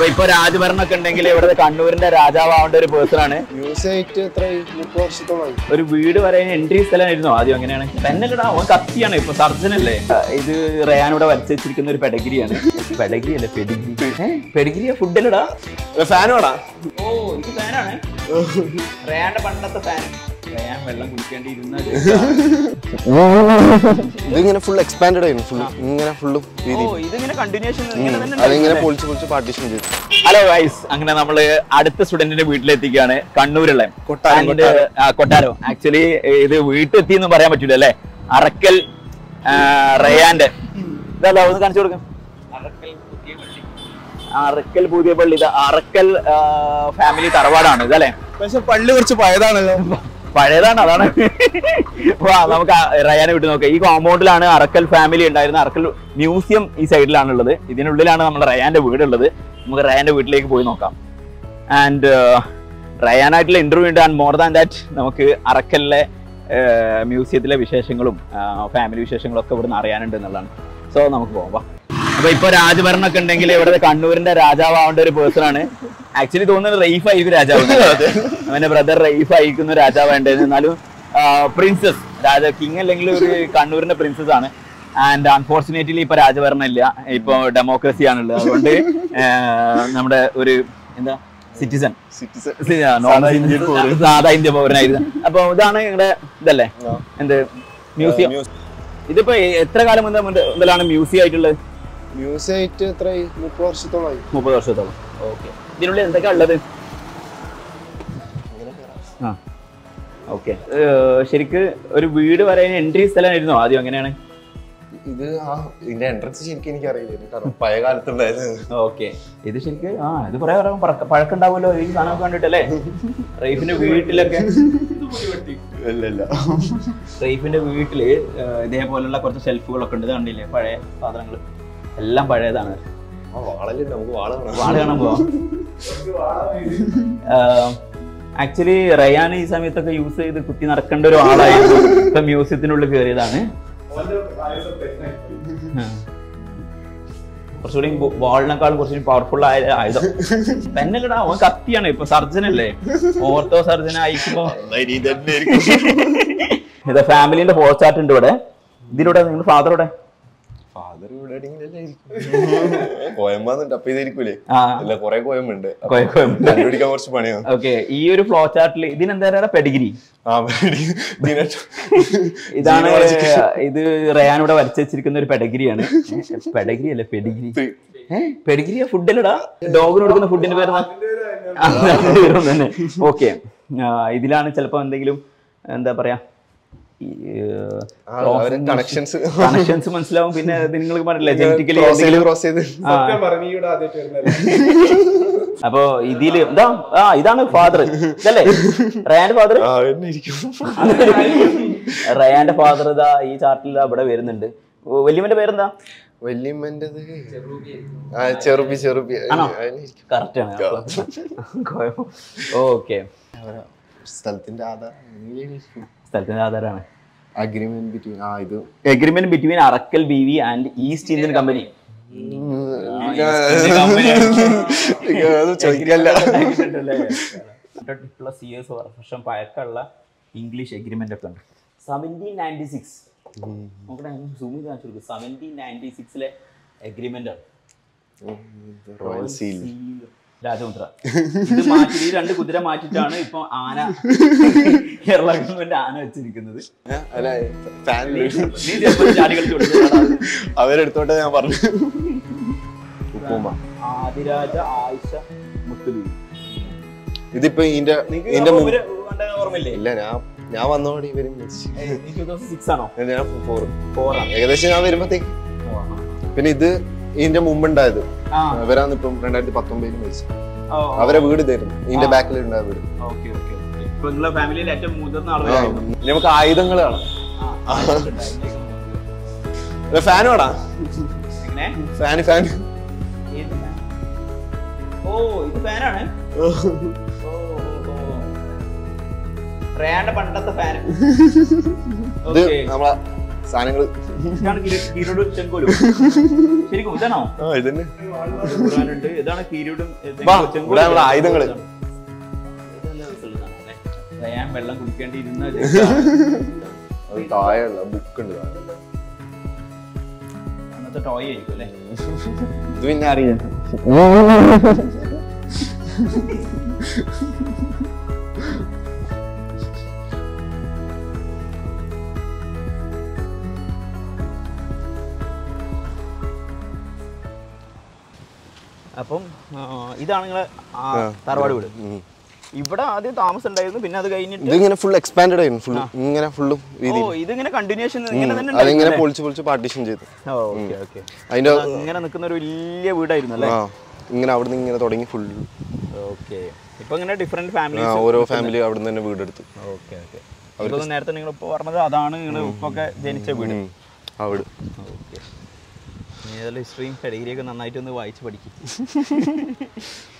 അപ്പൊ ഇപ്പൊ രാജഭരണൊക്കെ ഉണ്ടെങ്കിൽ ഇവിടെ കണ്ണൂരിന്റെ രാജാവാവേണ്ട ഒരു പേഴ്സൺ ആണ് മ്യൂസിയം ആയിട്ട് എത്ര മുപ്പത് വർഷത്തോളമായി ഒരു വീട് വരെ എൻട്രി സ്ഥലമായിരുന്നു ആദ്യം അങ്ങനെയാണ് തന്നെല്ലടാ അവൻ കത്തിയാണ് ഇപ്പൊ സർജൻ അല്ലേ ഇത് റയാൻ ഇവിടെ വരച്ച് വെച്ചിരിക്കുന്ന ഒരു പെഡഗിരിയാണ് പെഡഗിരി അല്ലേ പെഡിഗ്രി പെഡിഗ്രിയ ഫുഡ് അല്ലടാ ഫാൻ വേടാ ഓ ഇത് ഫാനാണ് റയാന്റെ പണ്ടത്തെ ഫാൻ റയാൻ വെള്ളം കുടിക്കേണ്ടി ഇരുന്ന ഇതിങ്ങനെ ഫുൾ എക്സ്പാൻഡ് ആയിരുന്നു ഫുൾ ഇങ്ങനെ ഫുള്ള് വീതി ഓ ഇതിങ്ങനെ കണ്ടിന്യൂഷൻ അതിങ്ങനെ പൊളിച്ച് പൊളിച്ച് പാർട്ടീഷൻ ചെയ്തു ഹലോ ഗൈസ് അങ്ങനെ നമ്മള് അടുത്ത സ്റ്റുഡന്റിന്റെ വീട്ടിലെത്തിക്കുകയാണ് കണ്ണൂരുള്ള കൊട്ടാരം, And, ആ, കൊട്ടാരം ആക്ച്വലി ഇത് വീട്ടിലെത്തി എന്ന് പറയാൻ പറ്റൂല അല്ലേ അറക്കൽ ആ, റയാന്റെ ഇതല്ല ഒന്ന് കാണിച്ചു കൊടുക്കാം അറക്കൽ പുതിയ പള്ളി ഇത് അറക്കൽ ഫാമിലി തറവാടാണ് ഇതല്ലേ പക്ഷെ പള്ളി കുറച്ച് പഴയതാണല്ലോ പഴയതാണ് അതാണ് വാ നമുക്ക് ആ റയാനെ വിട്ട് നോക്കാം ഈ കോമ്പൗണ്ടിലാണ് അറക്കൽ ഫാമിലി ഉണ്ടായിരുന്നത് അറക്കൽ മ്യൂസിയം ഈ സൈഡിലാണുള്ളത് ഇതിനുള്ളിലാണ് നമ്മുടെ റയാന്റെ വീടുള്ളത് നമുക്ക് റയാന്റെ വീട്ടിലേക്ക് പോയി നോക്കാം ആൻഡ് റയാനായിട്ടുള്ള ഇന്റർവ്യൂ ഉണ്ട് ആൻഡ് മോർ ദാൻ ദാറ്റ് നമുക്ക് അറക്കലിലെ മ്യൂസിയത്തിലെ വിശേഷങ്ങളും ഫാമിലി വിശേഷങ്ങളും ഒക്കെ ഇവിടുന്ന് അറിയാനുണ്ട് എന്നുള്ളതാണ് സോ നമുക്ക് പോകാം വാ. അപ്പൊ ഇപ്പൊ രാജഭരണൊക്കെ ഉണ്ടെങ്കിൽ ഇവിടെ കണ്ണൂരിന്റെ രാജാവാവേണ്ട ഒരു പേഴ്സൺ ആണ് ആക്ച്വലി തോന്നുന്നത് റെയ്ഫ് ആയിരിക്കും രാജാവ് അവന്റെ ബ്രദർ റെയ്ഫ് ആയിരിക്കുന്ന രാജാവേണ്ടത് എന്നാലും പ്രിൻസസ് രാജ കിങ് അല്ലെങ്കിൽ ഒരു കണ്ണൂരിന്റെ പ്രിൻസസ് ആണ് ആൻഡ് അൺഫോർച്ചുനേറ്റ്ലി ഇപ്പൊ രാജഭരണം ഇല്ല ഇപ്പൊ ഡെമോക്രസി ആണുള്ളത് അതുകൊണ്ട് ആ, നമ്മുടെ ഒരു എന്താ സിറ്റിസൺ സിറ്റിസൺ സാധാ ഇന്ത്യ പൗരനായിരുന്നു അപ്പൊ ഇതാണ് നിങ്ങളുടെ ഇതല്ലേ എന്ത് മ്യൂസിയം ഇതിപ്പോ എത്ര കാലം മുതൽ മുതലാണ് മ്യൂസിയം ആയിട്ടുള്ളത് മ്യൂസിയം ആയിട്ട് എത്ര മുപ്പത് വർഷത്തോളമായി മുപ്പത് വർഷത്തോളം ഓക്കെ ഇതിനുള്ളിൽ എന്തൊക്കെയാ ഉള്ളത് ആ ഓക്കെ ശരിക്ക് ഒരു വീട് വരെ എൻട്രി സ്ഥലമായിരുന്നോ ആദ്യം അങ്ങനെയാണ് ഇത് ആ ഇതിന്റെ എൻട്രൻസ് ശരിക്കും എനിക്ക് അറിയില്ല കാരണം പഴയ കാലത്തുണ്ടായിരുന്നു ഓക്കെ ഇത് ശരിക്ക് ആ ഇത് പറയാ പറയാം പഴക്കുണ്ടാവുമല്ലോ ഈ സാധനമൊക്കെ കണ്ടിട്ടല്ലേ റൈഫിന്റെ വീട്ടിലൊക്കെ ഇല്ല ഇല്ല റൈഫിന്റെ വീട്ടില് ആ, ഇതേപോലുള്ള കുറച്ച് ഷെൽഫുകളൊക്കെ ഉണ്ട് ഇത് കണ്ടില്ലേ പഴയ സാധനങ്ങൾ എല്ലാം പഴയതാണ് ആ വാളല്ലേ നമുക്ക് വാള വേണം വാള കാണാൻ പോവാം ആക്ച്വലി റയാൻ ഈ സമയത്തൊക്കെ യൂസ് ചെയ്ത് കുത്തി നടക്കേണ്ട ഒരു ആളായിരുന്നു ഇപ്പൊ മ്യൂസിയത്തിനുള്ളിൽ കയറിയതാണ് ആ. കുറച്ചുകൂടി വാളിനേക്കാളും കുറച്ചുകൂടി പവർഫുൾ ആയ ആയുധം പെന്നല്ലടാ അവൻ കത്തിയാണ് ഇപ്പൊ സർജൻ അല്ലേ ഓർത്തോ സർജൻ ആയിക്കുമ്പോ ഇത് ഫാമിലിന്റെ ഫോർ ചാർട്ട് ഉണ്ട് ഇവിടെ ഇതിലൂടെ നിങ്ങളുടെ ഫാദറോടെ ഫാദർ ഇവിടെ എവിടെയെങ്കിലല്ലേ ഇരിക്കും. കോയമ്പാന്നുണ്ട് അപ്പൊ ഇതായിരിക്കൂലേ ആ ഇല്ല കൊറേ കോയമ്പുണ്ട് അപ്പൊ കോയമ്പ്. കണ്ടുപിടിക്കാൻ കുറച്ച് പണിയാണ് ഓക്കെ ഈ ഒരു ഫ്ലോ ചാർട്ടിൽ ഇതിനെന്താ പെഡിഗിരി ആ പേടി. ഇതിനെ- ഇതാണ് Genealogy. ഇത് റയാൻ ഇവിടെ വരച്ചു വെച്ചിരിക്കുന്ന ഒരു പെഡഗിരിയാണ് പെഡഗിരി അല്ലേ പെഡിഗിരി ഏഹ് പെഡിഗിരിയ ഫുഡിലടാ ഡോഗിന് കൊടുക്കുന്ന ഫുഡിന്റെ പേര് തന്നെ ഓക്കെ ഇതിലാണ് ചിലപ്പോ എന്തെങ്കിലും എന്താ പറയാ ആ, അവരെ connections. കണക്ഷൻസ് മനസ്സിലാവും പിന്നെ നിങ്ങൾക്ക് പറഞ്ഞില്ലേ ജനറ്റിക്കലി Cross ചെയ്ത് cross ചെയ്ത് അപ്പൊ ഇതില് എന്താ ആ ഇതാണ് ഫാദർ ഇതല്ലേ റയാന്റെ ഫാദർ ആ എന്നെ ഇരിക്കും റയാന്റെ ഫാദർ ഇതാ ഈ ചാർട്ടിൽ ഇവിടെ വരുന്നുണ്ട് വല്യമ്മന്റെ പേരെന്താ വല്യമ്മൻ്റെത് ആ ചെറുപ്പി ചെറുപ്പി ആണോ? അതിനെ ഇരിക്കും. കറക്റ്റ് ആണ് ഓക്കെ സ്ഥലത്തിന്റെ ആധാരം സ്ഥലത്തിന്റെ ആധാരമാണ് അഗ്രിമെന്റ് ബിറ്റ്വീൻ ആ ഇത് agreement between Arakkal Beevi and East Indian company അത് ചോദിക്കല്ല പ്ലസ് ഇയേഴ്സ് വർഷം പഴക്കമുള്ള ഇംഗ്ലീഷ് എഗ്രിമെന്റ് ഒക്കെ ഉണ്ട് സെവൻറ്റീൻ നയൻറ്റി സിക്സ് നോക്കട്ടെ സൂം ചെയ്ത് കാണിച്ചു കൊടുക്കും സെവൻറ്റീൻ നയൻറ്റി സിക്സിലെ എഗ്രിമെന്റ് ആണ് റോയൽ സീൽ രാജമുദ്ര ഇത് മാറ്റി ഈ രണ്ട് കുതിര മാറ്റിയിട്ടാണ് ഇപ്പൊ ആന കേരള ഗവൺമെന്റ് ആന വെച്ചിരിക്കുന്നത് അല്ല ഫാമിലി നീ ചെറുപ്പത്തിൽ ചാടി കളിച്ച് കൊടുത്തതാണ് അത്. അവരെടുത്തോട്ടെ ഞാൻ പറഞ്ഞു ഉപ്പുമ്മ ആദിരാജ ആയിഷ മുത്തുബി ഇതിപ്പോ ഇതിന്റെ നിനക്ക് ഇതിന്റെ അപ്പൊ മുമ്പ് ഇവരെ കണ്ട ഓർമ്മയില്ലേ ഇല്ല ഞാൻ ഞാൻ വന്നോടെ ഇവരും മരിച്ചു. ടൂ തൗസൻഡ് സിക്സ് ആണോ ഞാൻ ഫോർ ഫോർ ആണ് ഏകദേശം ഞാൻ വരുമ്പത്തേക്ക് പിന്നെ ഇത് ഇതിന്റെ മുമ്പുണ്ടായത് ആ അവരാണ് ഇപ്പം രണ്ടായിരത്തി പത്തൊമ്പതിൽ മരിച്ചു ഓ, അവരെ വീട് ഇതായിരുന്നു ഇതിന്റെ ആ. ബാക്കിൽ ഉണ്ടായ വീട് ഓക്കെ ഓക്കെ ഓക്കെ ഇപ്പൊ നിങ്ങളെ ഫാമിലിയിൽ ഏറ്റവും മുതിർന്ന ആ, ആളുകളായിരുന്നു നമുക്ക് ആയുധങ്ങൾ കാണാം ആ, ആയിക്കോട്ടെ, ആയിക്കോട്ടെ. ഫാൻ വേടാ എങ്ങനെ ഫാൻ ഫാൻ ഏത് fan? ഓ ഇത് ഫാനാണ് റയാന്റെ പണ്ടത്തെ ഫാൻ ഇത് നമ്മളെ സാധനങ്ങൾ ഇതാണ് കീരി- കീരിയോടും ചെങ്കോലും ശരിക്കും ഇതാണോ ആ ഇതന്നെ ഇത് ഖുർആനുണ്ട് ഇതാണ് കീരിയോടും വാ, ഇവിടെ ഉള്ള ആയുധങ്ങള്. ഞാൻ വെള്ളം കുടിക്കേണ്ടിയിരുന്ന അത് താഴെയുള്ള ബുക്ക് ഉണ്ട് താഴെ. അന്നത്തെ ടോയ് ആയിരിക്കും അല്ലേ ഇത് പിന്നെ അറിയാം അപ്പം ആ, ഇതാണ് നിങ്ങളെ ആ, തറവാട് വീട് ഉം. ഇവിടെ ആദ്യം താമസം ഉണ്ടായിരുന്നു പിന്നെ അത് കഴിഞ്ഞിട്ട് ഇതിങ്ങനെ ഫുൾ എക്സ്പാൻഡഡ് ആയിരുന്നു ഫുൾ ഇങ്ങനെ ഫുള്ളും ഓ വീതി ഇതിങ്ങനെ കണ്ടിന്യൂഷൻ ഇങ്ങനെ തന്നെ അതിങ്ങനെ ഉണ്ടായിരുന്നു പൊളിച്ച് പൊളിച്ച് പാർട്ടീഷൻ ചെയ്തു ഓക്കെ ഓക്കെ അതിന്റെ ഇങ്ങനെ നിൽക്കുന്ന ഒരു വലിയ വീടായിരുന്നു അല്ലേ ആ ഇങ്ങനെ അവിടുന്ന് ഇങ്ങനെ തുടങ്ങി ഫുൾ ഓക്കെ ഇപ്പൊ ഇങ്ങനെ ഡിഫറെന്റ് ആ ഫാമിലീസ് ഓരോ ഫാമിലി അവിടുന്ന് തന്നെ വീടെടുത്തു ഓക്കെ ഓക്കെ ഇപ്പൊ നേരത്തെ നിങ്ങൾ ഇപ്പൊ പറഞ്ഞത് അതാണ് നിങ്ങൾ ഉപ്പൊക്കെ ജനിച്ച വീട് ഉം. അവിടെ ഓക്കെ ഏതെല്ലാം ഹിസ്റ്ററിയും ഡിഗ്രിയൊക്കെ നന്നായിട്ട് ഒന്ന് വായിച്ച് പഠിക്കും